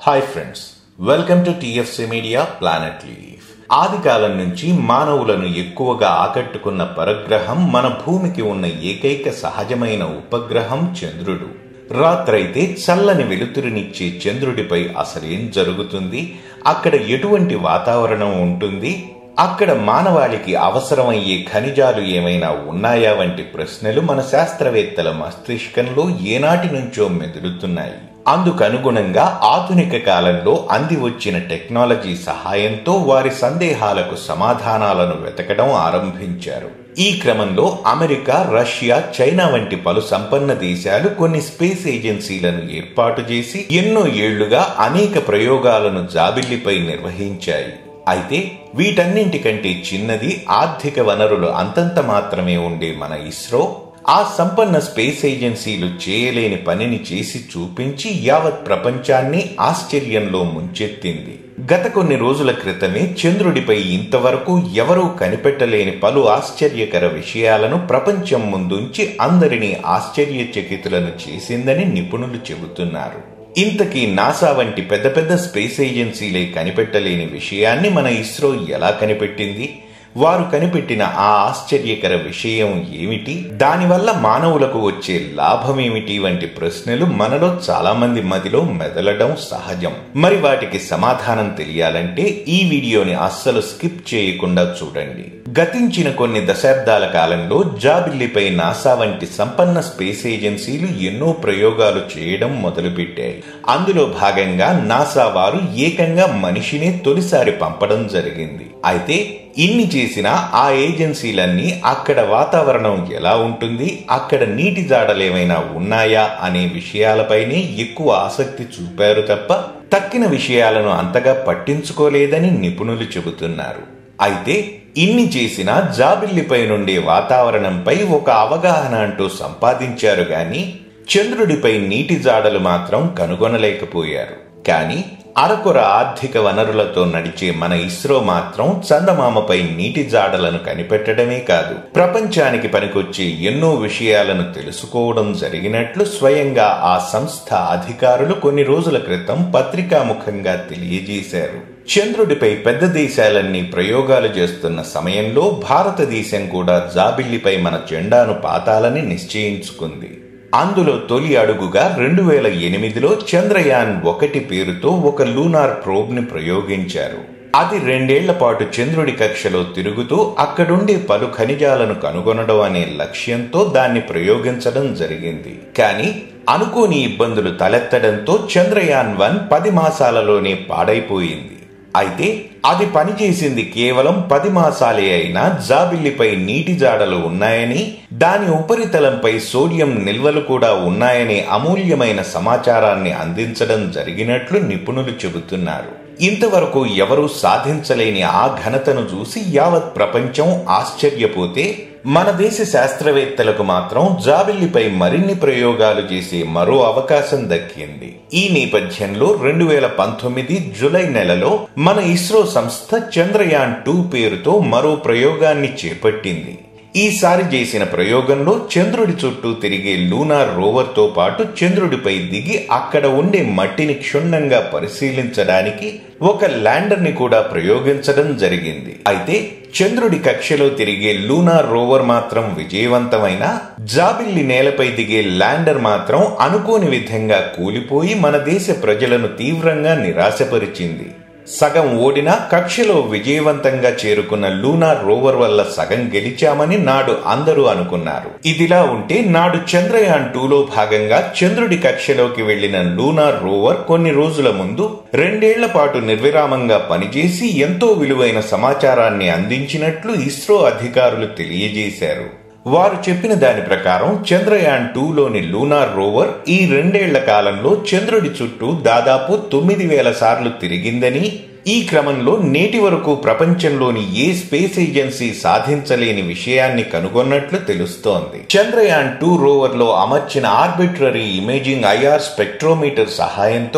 hi friends welcome to TFC media planet లీఫ్ ఆది కాలం నుంచి మానవులను ఎక్కువగా ఆకట్టుకున్న పరగ్రహం మన భూమికి ఉన్న ఏకైక సహజమైన ఉపగ్రహం చంద్రుడు రాత్రైతే చల్లని వెలుతురునిచ్చే చంద్రుడిపై అసలేం జరుగుతుంది అక్కడ ఎటువంటి వాతావరణం ఉంటుంది అక్కడ మానవాళికి అవసరమయ్యే ఖనిజాలు ఏమైనా ఉన్నాయా వంటి ప్రశ్నలు మన శాస్త్రవేత్తల మస్తిష్కంలో ఏనాటి నుంచో మెదులుతున్నాయి అందుకనుగుణంగా ఆధునిక కాలంలో అంది వచ్చిన టెక్నాలజీ సహాయంతో వారి సందేహాలకు సమాధానాలను వెతకడం ఆరంభించారు ఈ క్రమంలో అమెరికా రష్యా చైనా వంటి పలు సంపన్న దేశాలు కొన్ని స్పేస్ ఏజెన్సీలను ఏర్పాటు చేసి ఎన్నో ఏళ్లుగా అనేక ప్రయోగాలను జాబిల్లిపై నిర్వహించాయి అయితే వీటన్నింటికంటే చిన్నది ఆర్థిక వనరులు అంతంత మాత్రమే ఉండే మన ఇస్రో ఆ సంపన్న స్పేస్ ఏజెన్సీలు చేయలేని పనిని చేసి చూపించి యావత్ ప్రపంచాన్ని ఆశ్చర్యంలో ముంచెత్తింది గత కొన్ని రోజుల క్రితమే చంద్రుడిపై ఇంతవరకు ఎవరూ కనిపెట్టలేని పలు ఆశ్చర్యకర విషయాలను ప్రపంచం ముందుంచి అందరినీ ఆశ్చర్యచకితులను చేసిందని నిపుణులు చెబుతున్నారు ఇంతకీ నాసా వంటి పెద్ద పెద్ద స్పేస్ ఏజెన్సీలే కనిపెట్టలేని విషయాన్ని మన ఇస్రో ఎలా కనిపెట్టింది వారు కనిపెట్టిన ఆ ఆశ్చర్యకర విషయం ఏమిటి దానివల్ల మానవులకు వచ్చే లాభమేమిటి వంటి ప్రశ్నలు మనలో చాలా మంది మదిలో మెదలడం సహజం మరి వాటికి సమాధానం తెలియాలంటే ఈ వీడియోని అస్సలు స్కిప్ చేయకుండా చూడండి గతించిన కొన్ని దశాబ్దాల కాలంలో జాబిల్లిపై నాసా వంటి సంపన్న స్పేస్ ఏజెన్సీలు ఎన్నో ప్రయోగాలు చేయడం మొదలుపెట్టాయి అందులో భాగంగా నాసా వారు ఏకంగా మనిషినే తొలిసారి పంపడం జరిగింది అయితే ఇన్ని చేసినా ఆ ఏజెన్సీలన్నీ అక్కడ వాతావరణం ఎలా ఉంటుంది అక్కడ నీటి జాడలేమైనా ఉన్నాయా అనే విషయాలపైనే ఎక్కువ ఆసక్తి చూపారు తప్ప తక్కిన విషయాలను అంతగా పట్టించుకోలేదని నిపుణులు చెబుతున్నారు అయితే ఇన్ని చేసినా జాబిల్లిపై నుండే వాతావరణంపై ఒక అవగాహన అంటూ సంపాదించారు గాని చంద్రుడిపై నీటి జాడలు మాత్రం కనుగొనలేకపోయారు కానీ అరకొర ఆర్థిక వనరులతో నడిచే మన ఇస్రో మాత్రం చందమామపై నీటి జాడలను కనిపెట్టడమే కాదు ప్రపంచానికి పనికొచ్చే ఎన్నో విషయాలను తెలుసుకోవడం జరిగినట్లు స్వయంగా ఆ సంస్థ అధికారులు కొన్ని రోజుల క్రితం పత్రికాముఖంగా తెలియజేశారు చంద్రుడిపై పెద్ద దేశాలన్నీ ప్రయోగాలు చేస్తున్న సమయంలో భారతదేశం కూడా జాబిల్లిపై మన జెండాను పాతాలని నిశ్చయించుకుంది అందులో తొలి అడుగుగా రెండు వేల ఎనిమిదిలో చంద్రయాన్ ఒకటి పేరుతో ఒక లూనార్ ప్రోబ్ ని ప్రయోగించారు అది రెండేళ్ల పాటు చంద్రుడి కక్షలో తిరుగుతూ అక్కడుండే పలు ఖనిజాలను కనుగొనడం అనే లక్ష్యంతో దాన్ని ప్రయోగించడం జరిగింది కానీ అనుకోని ఇబ్బందులు తలెత్తడంతో చంద్రయాన్ వన్ పది మాసాలలోనే పాడైపోయింది అయితే అది పనిచేసింది కేవలం పది మాసాలే అయినా జాబిల్లిపై నీటి జాడలు ఉన్నాయని దాని ఉపరితలంపై సోడియం నిల్వలు కూడా ఉన్నాయనే అమూల్యమైన సమాచారాన్ని అందించడం జరిగినట్లు నిపుణులు చెబుతున్నారు ఇంతవరకు ఎవరూ సాధించలేని ఆ ఘనతను చూసి యావత్ ప్రపంచం ఆశ్చర్యపోతే మన దేశ శాస్త్రవేత్తలకు మాత్రం జాబిల్లిపై మరిన్ని ప్రయోగాలు చేసే మరో అవకాశం దక్కింది ఈ నేపథ్యంలో రెండు వేల పంతొమ్మిది జులై నెలలో మన ఇస్రో సంస్థ చంద్రయాన్ టూ పేరుతో మరో ప్రయోగాన్ని చేపట్టింది ఈసారి చేసిన ప్రయోగంలో చంద్రుడి చుట్టూ తిరిగే లూనార్ రోవర్ తో పాటు చంద్రుడిపై దిగి అక్కడ ఉండే మట్టిని క్షుణ్ణంగా పరిశీలించడానికి ఒక ల్యాండర్ ని కూడా ప్రయోగించడం జరిగింది అయితే చంద్రుడి కక్షలో తిరిగే లూనార్ రోవర్ మాత్రం విజయవంతమైన జాబిల్లి నేలపై దిగే ల్యాండర్ మాత్రం అనుకోని విధంగా కూలిపోయి మన దేశ ప్రజలను తీవ్రంగా నిరాశపరిచింది సగం ఓడినా కక్షలో విజయవంతంగా చేరుకున్న లూనార్ రోవర్ వల్ల సగం గెలిచామని నాడు అందరూ అనుకున్నారు ఇదిలా ఉంటే నాడు చంద్రయాన్ టూలో భాగంగా చంద్రుడి కక్షలోకి వెళ్లిన లూనార్ రోవర్ కొన్ని రోజుల ముందు రెండేళ్ల పాటు నిర్విరామంగా పనిచేసి ఎంతో విలువైన సమాచారాన్ని అందించినట్లు ఇస్రో అధికారులు తెలియజేశారు వారు చెప్పిన దాని ప్రకారం చంద్రయాన్ టూలోని లూనార్ రోవర్ ఈ రెండేళ్ల కాలంలో చంద్రుడి చుట్టూ దాదాపు తొమ్మిది వేల సార్లు తిరిగిందని ఈ క్రమంలో నేటి వరకు ప్రపంచంలోని ఏ స్పేస్ ఏజెన్సీ సాధించలేని విషయాన్ని కనుగొన్నట్లు తెలుస్తోంది చంద్రయాన్ టూ రోవర్ లో అమర్చిన ఆర్బిట్రరీ ఇమేజింగ్ ఐఆర్ స్పెక్ట్రోమీటర్ సహాయంతో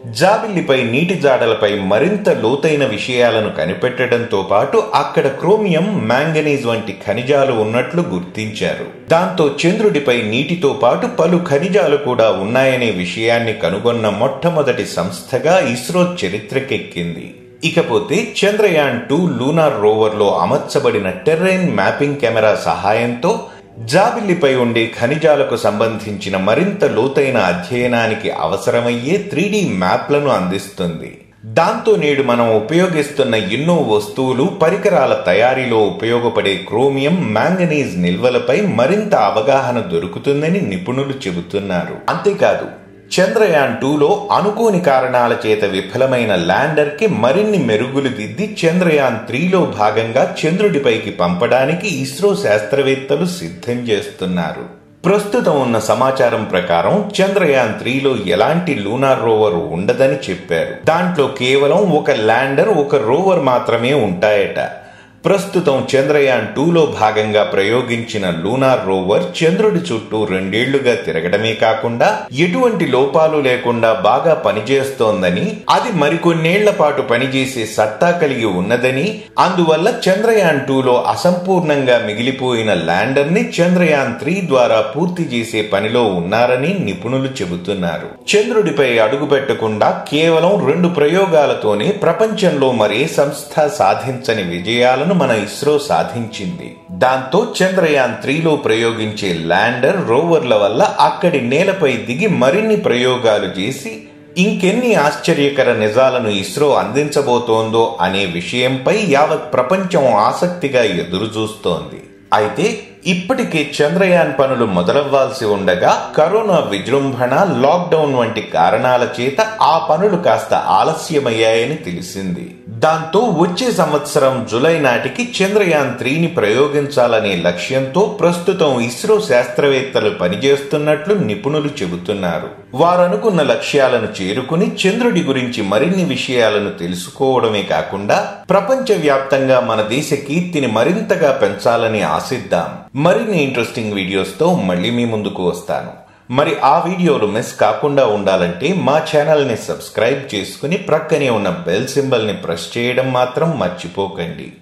జాబిల్లిపై నీటి జాడలపై మరింత లోతైన విషయాలను కనిపెట్టడంతో పాటు అక్కడ క్రోమియం మ్యాంగనీస్ వంటి ఖనిజాలు ఉన్నట్లు గుర్తించారు దాంతో చంద్రుడిపై నీటితో పాటు పలు ఖనిజాలు కూడా ఉన్నాయనే విషయాన్ని కనుగొన్న మొట్టమొదటి సంస్థగా ఇస్రో చరిత్రకెక్కింది ఇకపోతే చంద్రయాన్ టూ లూనార్ రోవర్లో అమర్చబడిన టెర్రైన్ మ్యాపింగ్ కెమెరా సహాయంతో జాబిల్లిపై ఉండే ఖనిజాలకు సంబంధించిన మరింత లోతైన అధ్యయనానికి అవసరమయ్యే త్రీడీ మ్యాప్లను అందిస్తుంది దాంతో నేడు మనం ఉపయోగిస్తున్న ఎన్నో వస్తువులు పరికరాల తయారీలో ఉపయోగపడే క్రోమియం మ్యాంగనీస్ నిల్వలపై మరింత అవగాహన దొరుకుతుందని నిపుణులు చెబుతున్నారు అంతేకాదు చంద్రయాన్ టూలో అనుకోని కారణాల చేత విఫలమైన ల్యాండర్ కి మరిన్ని మెరుగులు దిద్ది చంద్రయాన్ త్రీలో భాగంగా చంద్రుడిపైకి పంపడానికి ఇస్రో శాస్త్రవేత్తలు సిద్ధం చేస్తున్నారు ప్రస్తుతం ఉన్న సమాచారం ప్రకారం చంద్రయాన్ త్రీలో ఎలాంటి లూనార్ రోవర్ ఉండదని చెప్పారు దాంట్లో కేవలం ఒక ల్యాండర్ ఒక రోవర్ మాత్రమే ఉంటాయట ప్రస్తుతం చంద్రయాన్ టూలో భాగంగా ప్రయోగించిన లూనార్ రోవర్ చంద్రుడి చుట్టూ రెండేళ్లుగా తిరగడమే కాకుండా ఎటువంటి లోపాలు లేకుండా బాగా పనిచేస్తోందని అది మరికొన్నేళ్ల పాటు పనిచేసే సత్తా కలిగి ఉన్నదని అందువల్ల చంద్రయాన్ టూలో అసంపూర్ణంగా మిగిలిపోయిన ల్యాండర్ ని చంద్రయాన్ త్రీ ద్వారా పూర్తి చేసే పనిలో ఉన్నారని నిపుణులు చెబుతున్నారు చంద్రుడిపై అడుగు పెట్టకుండా కేవలం రెండు ప్రయోగాలతోనే ప్రపంచంలో మరే సంస్థ సాధించని విజయాలను మన ఇస్రో సాధించింది దాంతో చంద్రయాన్ త్రీలో ప్రయోగించే ల్యాండర్ రోవర్ల వల్ల అక్కడి నేలపై దిగి మరిన్ని ప్రయోగాలు చేసి ఇంకెన్ని ఆశ్చర్యకర నిజాలను ఇస్రో అందించబోతోందో అనే విషయంపై యావత్ ప్రపంచం ఆసక్తిగా ఎదురుచూస్తోంది అయితే ఇప్పటికే చంద్రయాన్ పనులు మొదలవ్వాల్సి ఉండగా కరోనా విజృంభణ లాక్డౌన్ వంటి కారణాల చేత ఆ పనులు కాస్త ఆలస్యమయ్యాయని తెలిసింది దాంతో వచ్చే సంవత్సరం జులై నాటికి చంద్రయాన్ త్రీని ప్రయోగించాలనే లక్ష్యంతో ప్రస్తుతం ఇస్రో శాస్త్రవేత్తలు పనిచేస్తున్నట్లు నిపుణులు చెబుతున్నారు వారనుకున్న లక్ష్యాలను చేరుకుని చంద్రుడి గురించి మరిన్ని విషయాలను తెలుసుకోవడమే కాకుండా ప్రపంచవ్యాప్తంగా మన దేశ కీర్తిని మరింతగా పెంచాలని ఆశిద్దాం మరిన్ని ఇంట్రెస్టింగ్ వీడియోస్తో మళ్ళీ మీ ముందుకు వస్తాను మరి ఆ వీడియోలు మిస్ కాకుండా ఉండాలంటే మా ఛానల్ని సబ్స్క్రైబ్ చేసుకుని ప్రక్కనే ఉన్న బెల్ సింబల్ని ప్రెస్ చేయడం మాత్రం మర్చిపోకండి